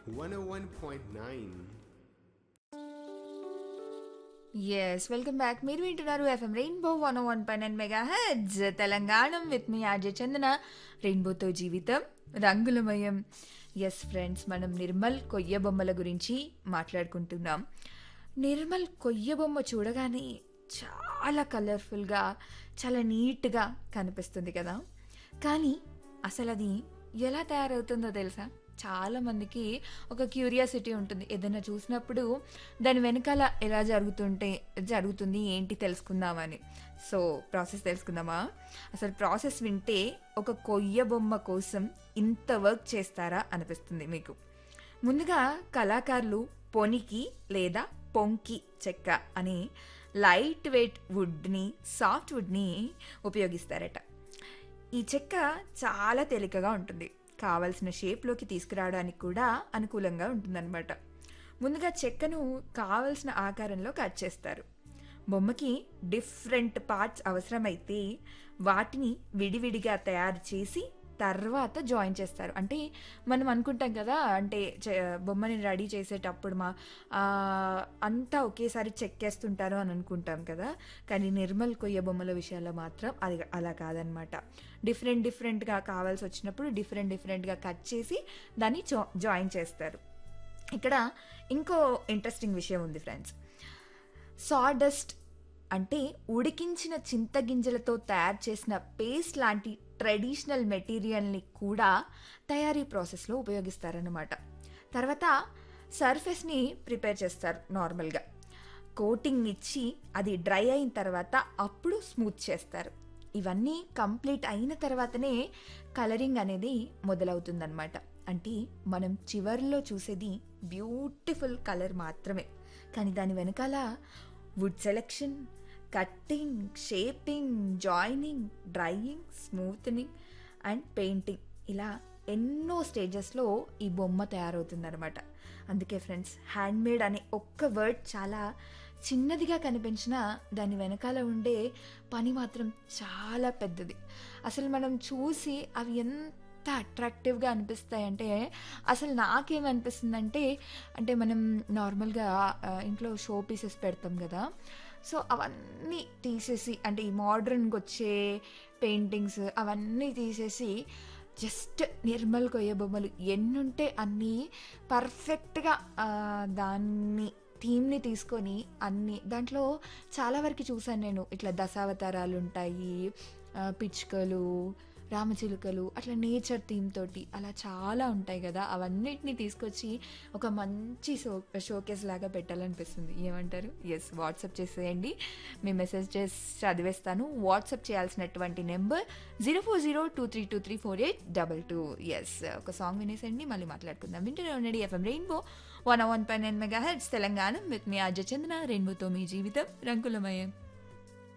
101.9. Yes welcome back మీరు వింటున్నారు FM Rainbow one one పన్నెండు మెగా హెడ్స్ తెలంగాణ విత్ మీ ఆర్జే చందన రెయిన్బోతో జీవితం రంగులమయం ఎస్ ఫ్రెండ్స్ మనం నిర్మల్ కొయ్య బొమ్మల గురించి మాట్లాడుకుంటున్నాం నిర్మల్ కొయ్య బొమ్మ చూడగానే చాలా కలర్ఫుల్గా చాలా నీట్గా కనిపిస్తుంది కదా కానీ అసలు అది ఎలా తయారవుతుందో తెలుసా చాలా మందికి ఒక క్యూరియాసిటీ ఉంటుంది ఏదైనా చూసినప్పుడు దాని వెనకాల ఎలా జరుగుతుంటే జరుగుతుంది ఏంటి తెలుసుకుందామని సో ప్రాసెస్ తెలుసుకుందామా అసలు ప్రాసెస్ వింటే ఒక కొయ్య బొమ్మ కోసం ఇంత వర్క్ చేస్తారా అనిపిస్తుంది మీకు ముందుగా కళాకారులు పొనికి లేదా పొంకి చెక్క అని లైట్ వెయిట్ వుడ్ని సాఫ్ట్ వుడ్ని ఉపయోగిస్తారట ఈ చెక్క చాలా తేలికగా ఉంటుంది కావలసిన షేప్లోకి తీసుకురావడానికి కూడా అనుకూలంగా ఉంటుందన్నమాట ముందుగా చెక్కను కావలసిన ఆకారంలో కట్ చేస్తారు బొమ్మకి డిఫరెంట్ పార్ట్స్ అవసరమైతే వాటిని విడివిడిగా తయారు చేసి తర్వాత జాయిన్ చేస్తారు అంటే మనం అనుకుంటాం కదా అంటే చె- బొమ్మని రెడీ చేసేటప్పుడు మా ఆ, అంతా ఒకేసారి చెక్కేస్తుంటారు అని అనుకుంటాం కదా కానీ నిర్మల్ కొయ్య బొమ్మల విషయాల్లో మాత్రం అది అలా కాదనమాట డిఫరెంట్ డిఫరెంట్గా కావాల్సి వచ్చినప్పుడు డిఫరెంట్ డిఫరెంట్గా కట్ చేసి దాన్ని జా జాయిన్ చేస్తారు ఇక్కడ ఇంకో ఇంట్రెస్టింగ్ విషయం ఉంది ఫ్రెండ్స్ సాడస్ట్ అంటే ఉడికించిన చింతగింజలతో తయారు చేసిన పేస్ట్ లాంటి ట్రెడిషనల్ మెటీరియల్ని కూడా తయారీ ప్రాసెస్లో ఉపయోగిస్తారన్నమాట తర్వాత సర్ఫేస్ని ప్రిపేర్ చేస్తారు నార్మల్గా కోటింగ్ ఇచ్చి అది డ్రై అయిన తర్వాత అప్పుడు స్మూత్ చేస్తారు ఇవన్నీ కంప్లీట్ అయిన తర్వాతనే కలరింగ్ అనేది మొదలవుతుందన్నమాట అంటే మనం చివర్లో చూసేది బ్యూటిఫుల్ కలర్ మాత్రమే కానీ దాని వెనకాల wood selection cutting shaping joining drying smoothening and painting ఇలా ఎన్నో స్టేజెస్లో ఈ బొమ్మ తయారవుతుందన్నమాట అందుకే ఫ్రెండ్స్ హ్యాండ్మేడ్ అనే ఒక్క వర్డ్ చాలా చిన్నదిగా కనిపించినా దాని వెనకాల ఉండే పని మాత్రం చాలా పెద్దది అసలు మనం చూసి అవి ఎంత అట్రాక్టివ్గా అనిపిస్తాయంటే అసలు నాకేమనిపిస్తుందంటే అంటే మనం నార్మల్గా ఆ, ఇంట్లో షో పీసెస్ పెడతాం కదా సో అవన్నీ తీసేసి అంటే ఈ మోడ్రన్కి వచ్చే పెయింటింగ్స్ అవన్నీ తీసేసి జస్ట్ నిర్మల్ కొయ్య బొమ్మలు ఎన్నుంటే అన్నీ పర్ఫెక్ట్గా ఆ, దాన్ని థీమ్ని తీసుకొని అన్ని దాంట్లో చాలా వరకు చూసాను నేను ఇట్లా దశావతారాలు ఉంటాయి ఆ, పిచ్చుకలు రామచిలుకలు అట్లా నేచర్ థీమ్ తోటి అలా చాలా ఉంటాయి కదా అవన్నిటిని తీసుకొచ్చి ఒక మంచి షో షోకేస్ లాగా పెట్టాలనిపిస్తుంది ఏమంటారు ఎస్ వాట్సాప్ చేసేయండి మీ మెసేజ్ చేసి చదివేస్తాను వాట్సాప్ చేయాల్సినటువంటి number zero four zero two three two three four eight double two yes ఒక సాంగ్ వినేసండి మళ్ళీ మాట్లాడుకుందాం వింటూనే ఉండండి ఎఫ్ఎం రెయిన్బో వన్ వన్ పై nine mega heads Telangana with మీ అజయ్ చంద్ర రెయిన్బోతో మీ జీవితం రంగులమయం